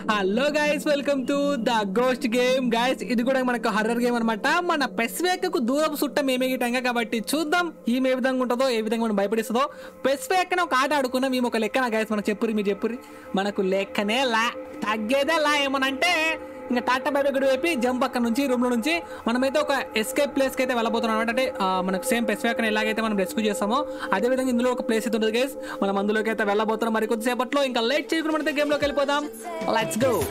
Hello guys welcome to the ghost game guys ఇది కూడా మనకు హర్రర్ గేమ్ అనమాట మన పెస్వేక్ దూరం చుట్టం ఏమే గిట్టంగా కాబట్టి చూద్దాం ఈమె ఏ విధంగా ఉంటుందో ఏ విధంగా మనం భయపడిస్తుందో పెస్వేక్ ఒక ఆట ఆడుకున్నాం మేము ఒక లెక్కన గైస్ మనకు చెప్పురి మీరు చెప్పురి మనకు లెక్కనే లా తగ్గేదే లా ఏమనంటే ఇంకా టాటా బైబై గుడి వైపు జంప్ అక్కడ నుంచి రూమ్ లో నుంచి మనమైతే ఒక ఎస్కేప్ ప్లేస్ కి అయితే వెళ్ళబోతున్నాం అనమాట అంటే ఆ, మనకు సేమ్ పెసిఫిక్ ఎలాగైతే మనం రెస్క్యూ చేస్తామో అదే విధంగా ఇందులో ఒక ప్లేస్ అయితే ఉంటుంది గైస్ మనం అందులోకి అయితే వెళ్ళబోతున్నాం మరి కొద్దిసేపట్లో ఇంకా లేట్ చేయకుండా మనతో గేమ్ లోకి వెళ్ళిపోదాం లెట్స్ గో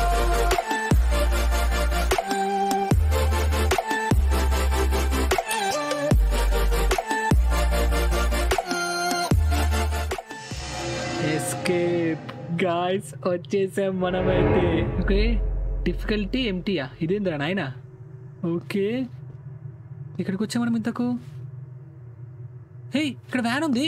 ఎస్కేప్ గాయ్స్ వచ్చేసాం మనమైతే ఓకే డిఫికల్టీ ఎంటీయా ఇదేంద్రా నాయన ఓకే ఇక్కడికి వచ్చాం మనం ఇంతకు హే ఇక్కడ వ్యాన్ ఉంది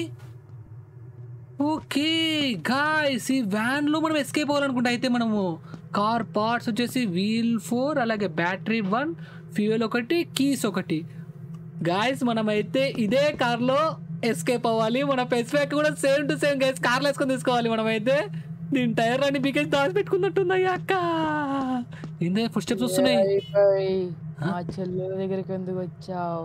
ఓకే గాయ్స్ ఈ వ్యాన్ లో మనం ఎస్కేప్ అవ్వాలనుకుంటే అయితే మనము కార్ పార్ట్స్ వచ్చేసి వీల్ ఫోర్ అలాగే బ్యాటరీ వన్ ఫ్యూయల్ ఒకటి కీస్ ఒకటి గాయస్ మనమైతే ఇదే కార్ లో ఎస్కేప్ అవ్వాలి మన పెసిఫిక్ కూడా సేమ్ టు సేమ్ గైస్ కార్లో వేసుకొని తీసుకోవాలి మనమైతే దీని టైర్ అన్ని బికేసి దాచి పెట్టుకున్నట్టున్నాయి అక్క ఏందే ఫుడ్ స్టెప్స్ వస్తున్నాయి అయిపోయి మా చెల్లె దగ్గరికి ఎందుకు వచ్చావు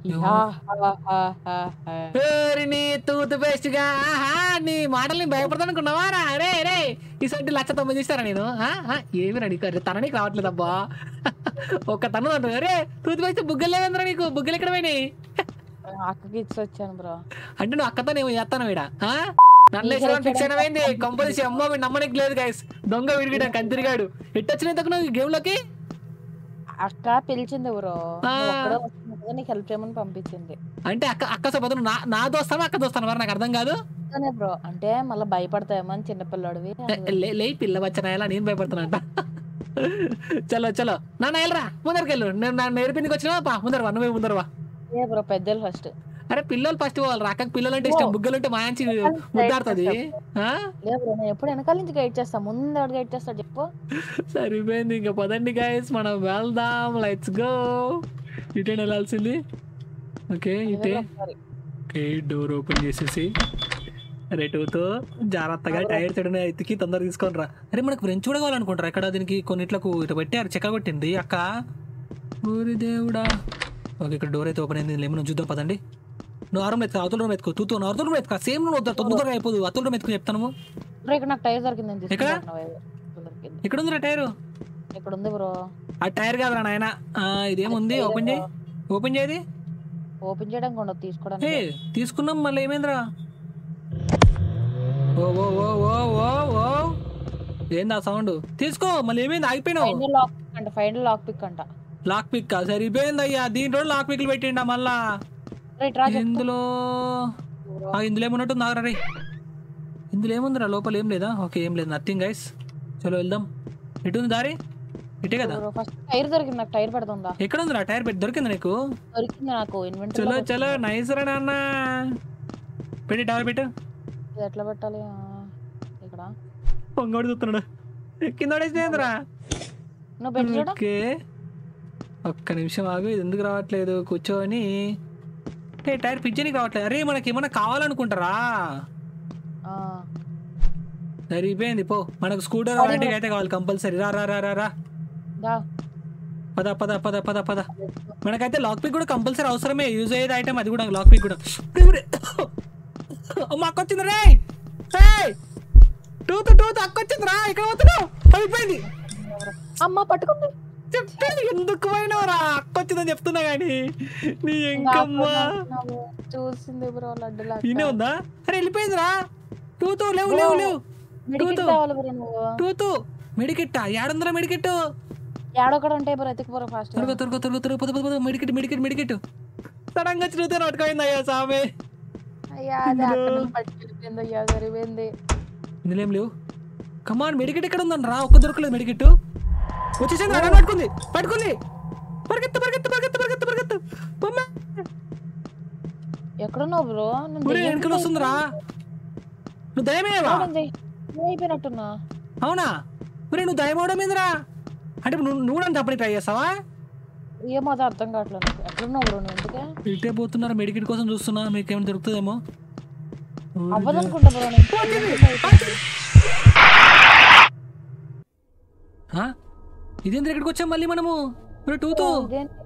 నీ తూతు పేస్ట్ గా ఆహా, నీ మాటల్ని భయపడతాను అనుకున్నావా రా రే రే ఈసారి లక్ష తొమ్మిది ఇస్తారా నేను ఆ, ఆ, ఏమి రా నీకు అరే తననికి రావట్లేదు అబ్బా ఒక్క తను అంటుంది అరే తూతు పేస్ట్ బుగ్గలు లేదందరా నీకు బుగ్గలు ఎక్కడ పోయినాయి అక్కకి ఇచ్చి వచ్చాను బ్రో అంటే నువ్వు అక్కతో నేను చేస్తాను వీడ నన్ను ఫిక్స్ అయినమైంది కంపల్సరీ అమ్మ వీడు నమ్మనికి లేదు గైస్ దొంగ విరిగిడా కంతిరిగాడు ఎట్టొచ్చిన ఇంతకు నువ్వు గేమ్ లోకి అక్క పిలిచింది బ్రో ఆ. నీకు హెల్ప్ చేయమని పంపించింది అంటే అక్క అక్క సపోతు నా నా దోస్తావా అక్క దోస్తాను మరి నాకు అర్థం కాదు అనే బ్రో అంటే మళ్ళీ భయపడతాయేమో అని చిన్నపిల్లడివి లే లే పిల్ల వచ్చిన ఎలా నేను భయపడుతున్నా చలో చలో నా వెళ్ళరా ముందరికి వెళ్ళు నేను నా నేర్పిందికి వచ్చినా పా ముందర వా నువ్వే ముందర వా ఏ బ్రో పెద్దలు ఫస్ట్ అరే పిల్లలు ఫస్ట్ వాళ్ళు అక్కకి పిల్లలు అంటే ఇష్టం బుగ్గలు ఉంటే మాంచి ముద్దాడుతుంది ఆ? లేదు బ్రో నేను ఎప్పుడు వెనకాల నుంచి గైడ్ చేస్తా ముందు ఎవరు గైడ్ చేస్తా చెప్పు సరిపోయింది ఇంకా పదండి గైస్ మనం వెళ్దాం లెట్స్ గో ఇటే వెళ్ళాల్సింది ఓకే ఇటే ఒకసారి. ఓకే డోర్ ఓపెన్ చేసేసి రెటుతో జాగ్రత్తగా టైర్ చెడున ఎత్తికి తొందరగా తీసుకొని రా అరే మనకు ఫ్రెంచ్ కూడా కావాలనుకుంటారా ఇక్కడ దీనికి కొన్నిట్లకు ఇటు పెట్టారు చెక్క కొట్టింది అక్క ఊరి దేవుడా ఓకే ఇక్కడ డోర్ అయితే ఓపెన్ అయింది లేమని చూద్దాం పదండి నువ్వు ఆరం ఎత్తుకో అవతల రూమ్ ఎత్తుకో తూతో అవతల రూమ్ ఎత్తుకో సేమ్ నువ్వు వద్దా తొందరగా అయిపోదు అవతల రూమ్ ఎత్తుకు చెప్తాను బ్రో ఇక్కడ నాకు టైర్ దొరికింది నేను ఎక్కడ? తీసుకుంటున్నా దొరికింది ఇక్కడ ఉందిరా టైరు ఇక్కడ ఉంది బ్రో ఆ టైర్ కాదురా నాయన ఇదేముంది ఓపెన్ చేయి ఓపెన్ చేయది ఓపెన్ చేయడానికి ఉండదు ఏ తీసుకోవడానికి తీసుకున్నాం మళ్ళీ ఏమైందిరా ఓ ఓ ఓ ఓ ఓ ఓ ఏందా సౌండ్ తీసుకో మళ్ళీ ఏమైంది ఆగిపోయినావు ఫైనల్ లాక్ పిక్ అంట ఫైనల్ లాక్ పిక్ అంట లాక్ పిక్ సరిపోయింది అయ్యా దీంట్లో లాక్ పిక్లు పెట్టిండా మళ్ళా రైట్ రా చెప్తా. ఇందులో బ్రో. ఆ, ఇందులో ఏమున్నట్టుంది ఆగరా రే ఇందులో ఏముందిరా లోపల ఏం లేదా ఓకే ఏం లేదు నథింగ్ గైస్ చలో వెళ్దాం ఎటు ఉంది దారి ఇటే కదా బ్రో ఫస్ట్ టైర్ దొరికింది నాకు టైర్ పెడుతుందా ఎక్కడ ఉందిరా టైర్ పెట్టి దొరికింది నీకు దొరికింది నాకు ఇన్వెంటరీ చలో చలో నైస్ రా నాన్న పెట్టి టవర్ పెట్టు ఎట్లా పెట్టాలి ఆ, ఇక్కడ పొంగోడు చూస్తున్నాడు కింద పడేసినేంద్రా నువ్వు పెట్టి చూడ ఓకే ఒక్క నిమిషం ఆగు ఇది ఎందుకు రావట్లేదు కూర్చొని ఏ టైర్ పిచ్చనికి రావట్లేదు అరే మనకి ఏమన్నా కావాలనుకుంటారా సరిపోయింది పో మనకు స్కూటర్ అలాంటివి అయితే కావాలి కంపల్సరీ రా రా రా రా రా దా పద పద పద పద పద మనకైతే లాక్ పిక్ కూడా కంపల్సరీ అవసరమే యూజ్ అయ్యేది ఐటమ్ అది కూడా లాక్ పిక్ కూడా ఉరే, ఉరే. అమ్మ అక్క వచ్చింది రే టూత్ టూత్ అక్క వచ్చింది రా ఇక్కడ పోతున్నావు అయిపోయింది అమ్మ పట్టుకుంది చెప్తే ఎందుకు పోయినవరా అక్క వచ్చిందని చెప్తున్నా కానీ నీ ఎంకమ్మా నాకు చూసింది బ్రో లడ్డు ఈయనే ఉందా అరే వెళ్ళిపోయిందిరా టూతు లేవు లేవు లేవు మెడికిట్ టూతు. కావాలి బ్రో నువ్వు టూతు మెడికెట్టా ఏడుందరా మెడికెట్టు ఏడొక్కడ ఉంటాయి బ్రో ఎత్తుకు బ్రో ఫాస్ట్ త్వరగా త్వరగా త్వరగా త్వరగా పద పద పద మెడికెట్ మెడికెట్ మెడికెట్ సడన్ గా చిరుతే పట్టుకోయింది అయ్యా సామె అయ్యా అది అక్కడ నుంచి పట్టుకెళ్ళిపోయింది అయ్యా సరిపోయింది ఇందులో ఏం లేవు కమాన్ మెడికెట్ ఎక్కడ ఉందని రా ఒక్క దొరకలేదు మెడికెట్ వచ్చేసింది రా పట్టుకుంది పట్టుకుంది పరిగెత్తు పరిగెత్తు పరిగెత్తు పరిగెత్తు పరిగెత్తు బొమ్మ ఎక్కడున్నావు బ్రో నేను ఊరే దెయ్యం వెనకలు వస్తుందిరా నువ్వు దయమేవా నేను దెయ్యం అయిపోయినట్టున్నా అవునా ఊరే నువ్వు దయమవడం ఏందిరా అంటే ఇప్పుడు నువ్వు నువ్వు నన్ను తప్పని ట్రై చేస్తావా ఏమో అది అర్థం కావట్లేదు నాకు. ఎక్కడున్నావు బ్రో నువ్వు ఎందుకే ఇటే పోతున్నారు మెడికెట్ కోసం చూస్తున్నా మీకు ఏమైనా దొరుకుతుందేమో అవ్వదనుకుంటా బ్రో నేను ఆ? ఇదేంద్ర ఇక్కడికి వచ్చాం మళ్ళీ మనము మరి టూతూ ఇదేంటి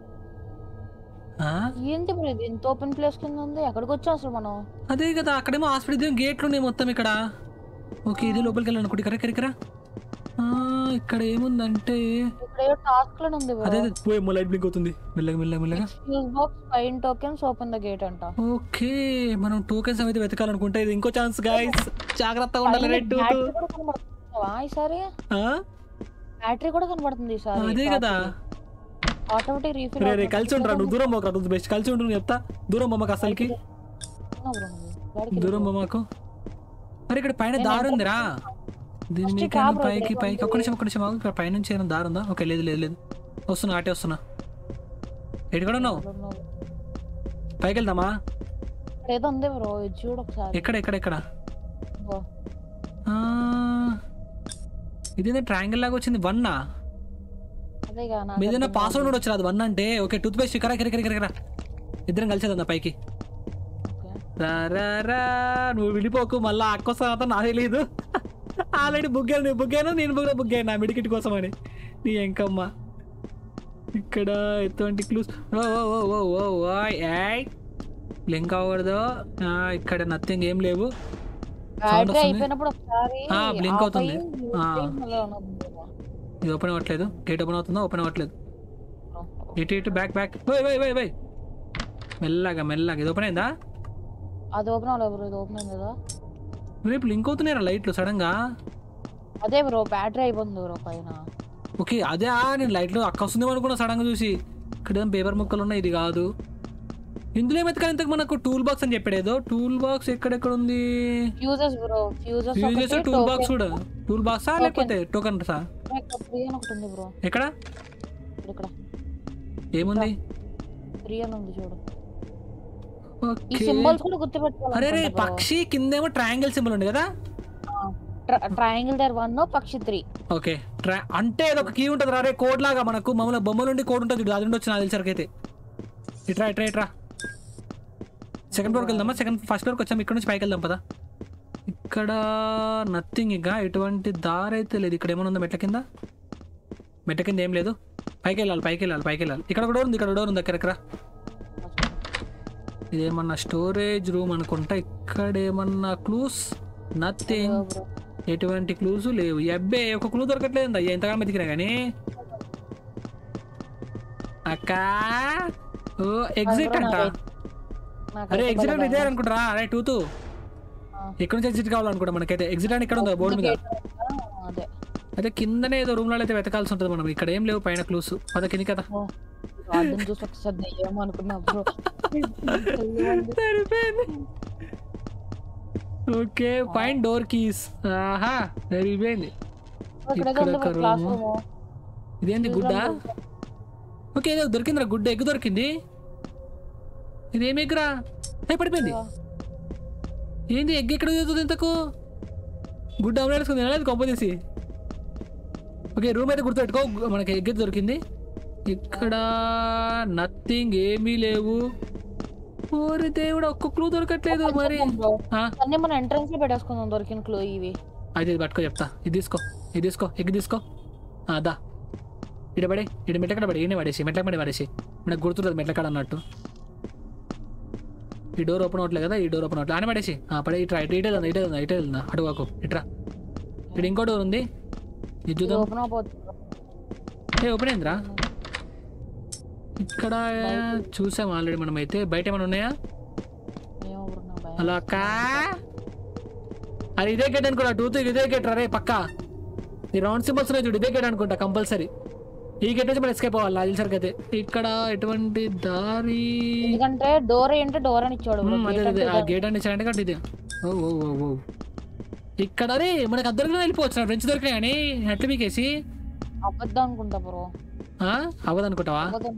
ఆ? ఏంటి బ్రో ఇది ఇంత ఓపెన్ ప్లేస్ కింద ఉంది ఎక్కడికి వచ్చాం అసలు మనం అదే కదా అక్కడేమో హాస్పిటల్ ఇదేం గేట్లు ఉన్నాయి మొత్తం ఇక్కడ ఓకే ఇది లోపలికి వెళ్ళాను అనుకుంటే ఇక్కడ ఇక్కడ ఆ, ఇక్కడ ఏముందంటే ఇక్కడ ఏదో టాస్క్ లో ఉంది అదే బ్రో అదే, పోయేమో లైట్ బ్లింక్ అవుతుంది మెల్లగా మెల్లగా మెల్లగా fuse box fine tokens open the gate అంట ఓకే మనం టోకెన్స్ అయితే వెతకాలనుకుంటే ఇది ఇంకో ఛాన్స్ గైస్ జాగ్రత్తగా ఉండాలి పైన రెడ్ టూ బ్యాటరీ కూడా కనబడుతుందా ఈసారి బ్యాటరీ కూడా కనబడుతుంది ఈసారి అదే కదా ఆటోమేటిక్ రీఫిల్ రే రే కలిసి ఉండరా నువ్వు దూరం పోకరా నువ్వు బెస్ట్ కలిసి ఉండు నువ్వు చెప్తా దూరం బొమ్మకు అసలుకి దూరం బొమ్మకు మరి ఇక్కడ పైన దారి ఉందిరా దీని First మీకు కా ఏమైనా bro, పైకి ఇక్కడ పైకి ఒక్క నిమిషం ఒక్క నిమిషం ఆగు. ఇక్కడ పైనుంచి ఏమైనా దారి ఉందా ఓకే లేదు లేదు లేదు వస్తున్నా అటే వస్తున్నా ఎటు కూడా ఉన్నావు పైకి వెళ్దామా ఏదో ఉంది బ్రో ఇది చూడు ఒకసారి ఎక్కడ ఎక్కడ ఎక్కడ ఇదిగో. ఆ, ఇదేంటి ట్రయాంగిల్ లాగా వచ్చింది వన్నా అదే కదా నాకు మీదైనా అర్థం పాస్వర్డ్ కూడా వచ్చి అది వన్ అంటే ఓకే టూత్ పేస్ట్ ఇక్కడ ఇక్కడ ఇక్కడ ఇక్కడ ఇద్దరం కలిసేదన్నా పైకి కాదు. రా రా రా నువ్వు విడిపోకు మళ్ళా అక్క వస్తా నాకు తెలియదు ఆల్రెడీ బుగ్గాను నువ్వు బుగ్గాను నేను కూడా బుగ్గాను నా మెడికిట్ కోసం అని నీ ఎంకమ్మ ఇక్కడ ఎటువంటి క్లూస్ ఓ ఓ ఓ ఓ ఓ ఓ ఏయ్ బ్లింక్ అవ్వకూడదు ఆ, ఇక్కడ నథింగ్ ఏం లేవు బ్యాటరీ వస్తుంది. అయిపోయినప్పుడు ఒకసారి ఆ, blink ఆఫ్ అవుతుంది. అయ్యి ఆ. మళ్ళీ on అవుతుంది కదా. ఇది ఓపెన్ అవ్వట్లేదు గేట్ ఓపెన్ అవుతుందా ఓపెన్ అవ్వట్లేదు ఇటు ఇటు back back why why why why మెల్లగా మెల్లగా ఇది ఓపెన్ అయిందా అది ఓపెన్ అవ్వలేదు బ్రో ఇది ఓపెన్ అయింది కదా రేపు లింక్ అవుతున్నాయి లైట్లు సడన్ గా అదే బ్రో బ్యాటరీ అయిపోతుంది బ్రో పైన ఓకే అదే ఆ నేను లైట్లో అక్క వస్తుందేమో అనుకున్నా సడన్ గా చూసి ఇక్కడ ఏం పేపర్ ముక్కలు ఉన్నాయి ఇది కాదు ఇందులో ఏమెత్తుకొని ఇంతకు మనకు టూల్ బాక్స్ అని చెప్పాడు ఏదో టూల్ బాక్స్ ఎక్కడెక్కడ ఉంది fuses bro fuses uses tool box కూడా టూల్ బాక్సా లేకపోతే టోకన్ సా త్రీ అని ఒకటి ఉంది బ్రో ఎక్కడ ఇక్కడ ఏముంది త్రీ అని ఉంది చూడు ఈ ఓకే సింబల్స్ కూడా అరే రే గుర్తుపెట్టుకోవాలి పక్షి కిందేమో ట్రయాంగిల్ సింబల్ ఉంది కదా ట్రయాంగిల్ దగ్గర వన్ పక్షి త్రీ ఓకే ట్రా అంటే ఏదో ఒక కీ ఉంటుంది రే కోడ్ లాగా మనకు మమ్మల్ని బొమ్మల నుండి కోడ్ ఉంటుంది చూడు అది నుండి వచ్చిన తెలిసరికి అయితే ఇట్రా ఇట్రా ఇట్రా సెకండ్ ఫ్లోర్కి వెళ్దామా సెకండ్ ఫస్ట్ ఫ్లోర్కి వచ్చాము ఇక్కడ నుంచి పైకి వెళ్దాం పదా ఇక్కడ నథింగ్ ఇక ఎటువంటి దారి అయితే లేదు ఇక్కడ ఏమైనా ఉందా మెట్ల కింద మెట్ల కింద ఏం లేదు పైకి వెళ్ళాలి పైకి వెళ్ళాలి పైకి వెళ్ళాలి ఇక్కడ ఒక డోర్ ఉంది ఇక్కడ డోర్ ఉంది అక్కడ ఇక్కడ ఇదేమన్నా స్టోరేజ్ రూమ్ అనుకుంటా ఇక్కడ ఏమన్నా క్లూస్ నథింగ్ బ్రో ఎటువంటి క్లూస్ లేవు ఈ అబ్బే ఒక క్లూ దొరకట్లేదు అయ్యా ఎంతగా మెతికినా కానీ అక్క ఓ ఎగ్జిట్ అంట అరే ఎగ్జిట్ అంటే ఇదే అనుకుంటారా అరే టూ టూ ఇక్కడ నుంచి ఎగ్జిట్ కావాలనుకుంటా మనకైతే ఎగ్జిట్ అని ఇక్కడ ఉందా బోర్డు మీద అదే అయితే కిందనే ఏదో రూమ్ లో అయితే వెతకాల్సి ఉంటుంది మనం ఇక్కడ ఏం లేవు పైన క్లూస్ పద కింది కదా అర్థం చూసి ఒకసారి ఏమనుకున్నా బ్రో సరిపోయింది ఓకే ఫైన్ డోర్ కీస్ ఆహా సరిపోయింది ఇక్కడ ఇక్కడ ఉంది ఒక క్లాస్ room. రూమ్ ఇదేంటి గుడ్డా ఓకే ఏదో దొరికిందిరా గుడ్డ ఎగ్ దొరికింది ఇదేం ఎగ్రా ఏ పడిపోయింది ఏంది ఎగ్ ఎక్కడ దొరుకుతుంది ఇంతకు గుడ్డ అవలేసుకుంది తినలేదు కొంప తీసి ఓకే రూమ్ అయితే గుర్తుపెట్టుకో మనకి ఎగ్ అయితే దొరికింది ఇక్కడ నథింగ్ ఏమీ లేవు ఓరి దేవుడు ఒక్క క్లూ దొరకట్లేదు మరి ఆ, అన్ని మన ఎంట్రన్స్ లో పెట్టేసుకుందాం దొరికిన క్లో ఇవి అయితే ఇది పట్టుకో చెప్తా ఇది తీసుకో ఇది తీసుకో ఎగ్ తీసుకో ఆ, దా ఇడ పడే ఇడ మెట్లకడ పడి ఈయన పడేసి మెట్ల పడి పడేసి మనకు గుర్తులేదు మెట్లకాడ అన్నట్టు ఈ డోర్ ఓపెన్ అవ్వట్లేదు కదా ఈ డోర్ ఓపెన్ అవ్వట్లేదు అని పడేసి ఆ, పడే ఇట్రా ఇటు ఇటే వెళ్దా ఇటే వెళ్దా ఇటే వెళ్దా అటు కాకు ఇట్రా ఇక్కడ ఇంకో డోర్ ఉంది ఇది చూద్దాం ఓపెన్ అయిపోతుంది ఏ ఓపెన్ అయిందిరా ఇక్కడ చూసాం ఆల్రెడీ మనం అయితే బయట ఏమైనా ఉన్నాయా ఏమో బ్రో నా భయం హలో అక్క అరే ఇదే గేట్ అనుకుంటా టూ త్రీ ఇదే గేట్ రే పక్క ఈ రౌండ్ సింబల్స్ ఉన్నాయి చూడు ఇదే గేట్ అనుకుంటా కంపల్సరీ ఈ గేట్ నుంచి మనం ఎస్కేప్ అవ్వాలి అది సరికి అయితే ఇక్కడ ఎటువంటి దారి ఎందుకంటే డోర్ ఏంటంటే డోర్ అని ఇచ్చాడు bro. మ్మ్, అదే Gate అదే అంటే ఆ గేట్ అని ఇచ్చారంటే కాబట్టి ఇదే ఓ ఓ ఓ ఓ ఇక్కడ రే మనకు అద్దరికి వెళ్ళిపోవచ్చు ఫ్రెండ్స్ దొరికినాయి కానీ అట్లా మీకేసి అబద్ధం అనుకుంటా బ్రో అవ్వదు అనుకుంటావా అబద్ధం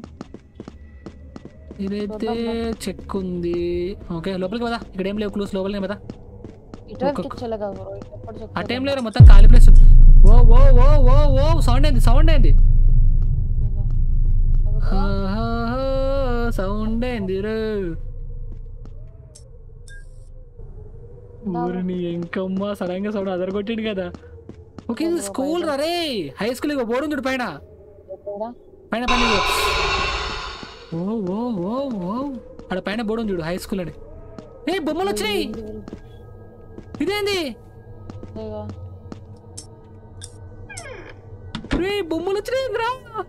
ఇదైతే చెక్ ఉంది ఓకే లోపలికి పదా ఇక్కడ ఏం లేవు క్లూస్ లోపలికి పదా ఇటువైపు ఒక్కొక్క- చెక్ చేయలే కదా బ్రో ఎప్పుడు చెక్ ఆ టైం లేరు మొత్తం ఖాళీ ప్లేస్ ఓ ఓ ఓ ఓ ఓ సౌండ్ అయింది సౌండ్ అయింది సౌండ్ అయింది రో ఊరిని ఎంకమ్మ సడన్ గా సౌండ్ అదరగొట్టిండు కదా ఓకే ఇది స్కూల్ రా రే హై స్కూల్ ఇగో బోర్డు ఉంది చూడు పైన ఎక్కడ? పైన పైన ఇగో. ఓ ఓ ఓ ఓ అక్కడ పైన బోర్డు ఉంది చూడు హై స్కూల్ అని ఏ బొమ్మలు వచ్చినాయి ఇదేంది ఇదిగో. రే బొమ్మలు వచ్చినాయి రా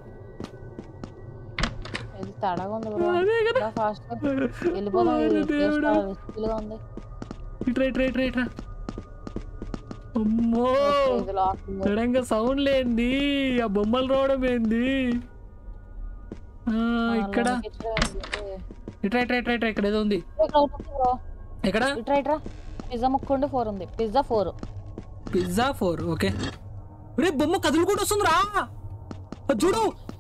ఇది తడగా ఉంది బ్రో అదే కదా ఫాస్ట్ వెళ్ళిపోదాం ఓరి ఇది దేవుడా. రిస్క్గా ఉంది ఇట్రా ఇట్రా ఇట్రా ఇట్రా అమ్మో ఇది లాక్ ఉంది. సడన్గా సౌండ్ లేంది ఆ బొమ్మలు రావడం ఏంది ఆ, ఇక్కడ లోనికి ఇచ్చిన ఇది. ఇట్రా ఇట్రా ఇట్రా ఇట్రా ఇక్కడ ఏదో ఉంది ఇక్కడ ఒకటి ఉంది బ్రో ఎక్కడ ఇట్రా ఇట్రా పిజ్జా ముక్కుండి ఫోర్ ఉంది pizza four pizza four okay రే బొమ్మ కదులుకుంటూ వస్తుంది రా అది చూడు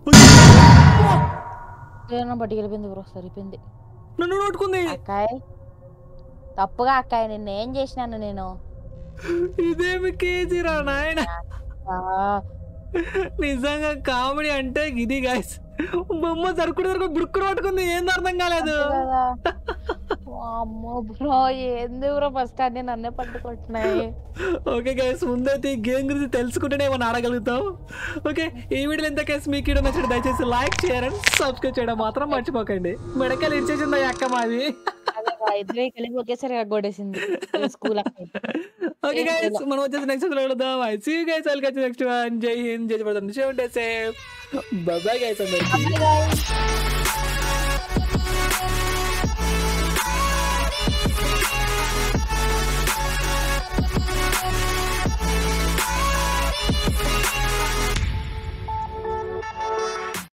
ఏదైనా బట్టి వెళ్ళిపోయింది బ్రో సరిపోయింది నన్ను నోటుకుంది అక్కాయ్ తప్పుగా అక్కాయ్ నిన్న ఏం చేసినాను నేను ఇదేమి కేజీ రా నాయన ఆ, నిజంగా కామెడీ అంటే ఇది గాయస్ బొమ్మ జరుకుడు జరుకు బుడుక్కుడు పట్టుకుంది ఏంది అర్థం కాలేదు అంతే కదా అమ్మో బ్రో ఏంది బ్రో ఫస్ట్ అన్ని నన్నే పట్టుకుంటున్నాయి ఓకే గైస్ ముందైతే ఈ గేమ్ గురించి తెలుసుకుంటేనే ఏమైనా ఆడగలుగుతాం ఓకే ఈ వీడియో ఎంత కేసు మీకు వీడియో నచ్చిన దయచేసి లైక్ చేయడం సబ్స్క్రైబ్ చేయడం మాత్రం మర్చిపోకండి మెడకలు ఇచ్చేసింది ఈ అక్క మాది ఇద్దరే కలిపి ఒకేసారి కొట్టేసింది స్కూల్ అక్క ఓకే గైస్ మనం వచ్చేసి నెక్స్ట్ కలుద్దాం I see you guys welcome next one Jai Hind Jai Jabardasth save day safe bye bye guys అందరికి guys.